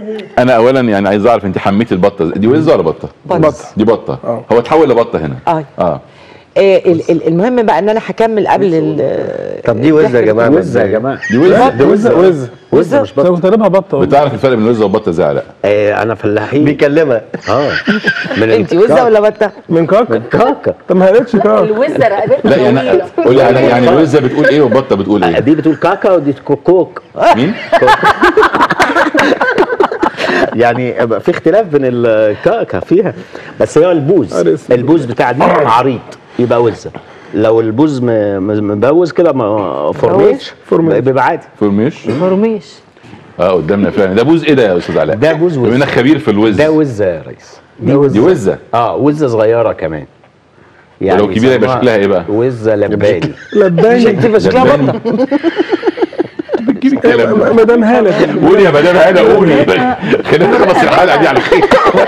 انا اولا يعني عايز اعرف انت حميتي البطه دي وزه ولا بطه؟ بطة. دي بطه آه. هو اتحول لبطه هنا اه اه آه، ال- ال- المهم بقى ان انا هكمل قبل ال طب دي وزه يا جماعه وزه يا جماعه دي وزه دي وزه وزه وزه مش انا بطه كنت قلبها بطه والله. بتعرف الفرق بين الوزه والبطه ازاي لا آه انا فلاحين بيكلمها اه من انت وزه ولا بطه؟ من كاكا كاكا طب ما قالتش كاكا الوزه رقبتها لا يعني طويله قول لي يعني يعني الوزه بتقول ايه والبطه بتقول ايه؟ دي بتقول كاكا ودي كوكوك مين؟ يعني بقى في اختلاف بين الكاكا فيها بس هو البوز عرس. البوز بتاع دي عريض يبقى وزه لو البوز م- م- مبوز كده ما- فورميش فورميش. بيبقى عادي فورميش مرميش اه قدامنا فعلا ده بوز ايه ده يا استاذ علاء؟ ده بوز وزة. بما انك خبير في الوز ده وزه يا ريس دي وزه اه وزه صغيره كمان ولو كبيرة يبقى يسموها شكلها ايه بقى؟ وزه لباني لباني تبقى شكلها لباني. بطه بتجيبي الكلام ده. مدام هاله قولي يا مدام انا قولي خلينا نخلص الحلقه دي على خير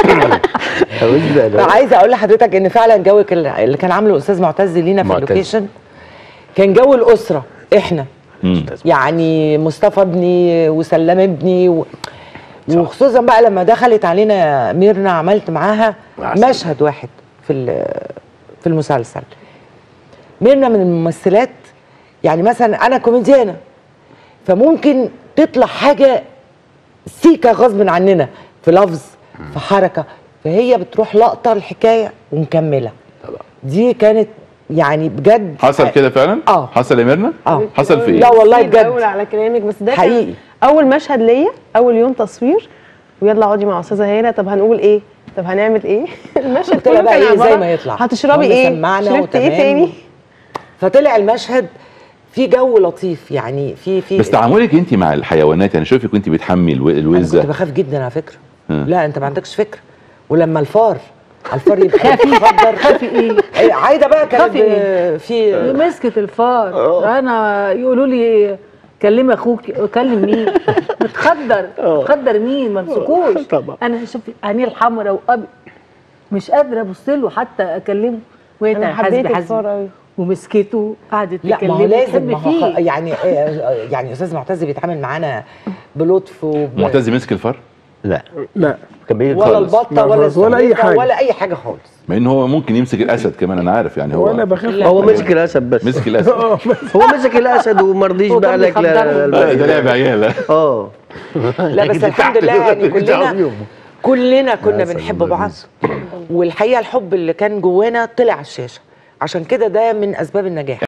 وزه انا عايزه اقول لحضرتك ان فعلا جو كل- اللي كان عامله الاستاذ معتز لينا في معتز. اللوكيشن كان جو الاسره احنا مم. يعني مصطفى ابني وسلام ابني و... وخصوصا بقى لما دخلت علينا ميرنا عملت معاها عسل. مشهد واحد في ال- في المسلسل ميرنا من الممثلات يعني مثلا انا كوميديانه فممكن تطلع حاجه سيكه غصب عننا في لفظ في حركه فهي بتروح لقطه الحكايه ومكمله دي كانت يعني بجد حصل كده فعلا؟ آه. حصل يا ميرنا؟ اه حصل في لا ايه؟ والله ميرسي الأول بجد على كلامك بس ده حقيقي. كان اول مشهد ليا اول يوم تصوير ويلا اقعدي مع استاذه هاله طب هنقول ايه طب هنعمل ايه المشهد قلت لها كله بقى كان إيه زي عبارة ما يطلع. هتشربي هم ايه سمعنا شربت ايه وتمام. تاني فطلع المشهد في جو لطيف يعني في في بس تعاملك انت مع الحيوانات يعني شوفي كنت بتحمي الو- انا كنت الوزه بخاف جدا على فكره ها. لا انت ما عندكش فكره ولما الفار الفار يبقى خضر خافي ايه؟ إيه، عايده بقى كانت خافي إيه؟ ب- في مسكت الفار انا يقولوا لي كلمي اخوك كلم مين متخدر متخدر مين ما مسكوش طبعا. انا شوف عينيه الحمراء وابي مش قادره ابص له حتى اكلمه وهي انا حزب حبيت حزب الفار قوي ومسكته قعدت لا ما تكلمه هو لازم تحب ما هو خ- فيه يعني إيه، يعني استاذ معتز بيتعامل معانا بلطف وب... معتز مسك الفار لا لا كان بعيد ولا خالص البطه لا ولا خالص، ولا أي السميكة حاجة. ولا اي حاجه خالص مع ان هو ممكن يمسك الاسد كمان انا عارف يعني هو وانا بخاف هو مسك الاسد بس مسك الاسد اه بس هو مسك الاسد وما رضيش هو بقى كان لك لا- بيخدرهم. لا، ده لعب عيال اه لا بس الحمد لله يعني كلنا كلنا كنا يا بنحب سلام بعض والحقيقه الحب اللي كان جوانا طلع على الشاشه عشان كده ده من اسباب النجاح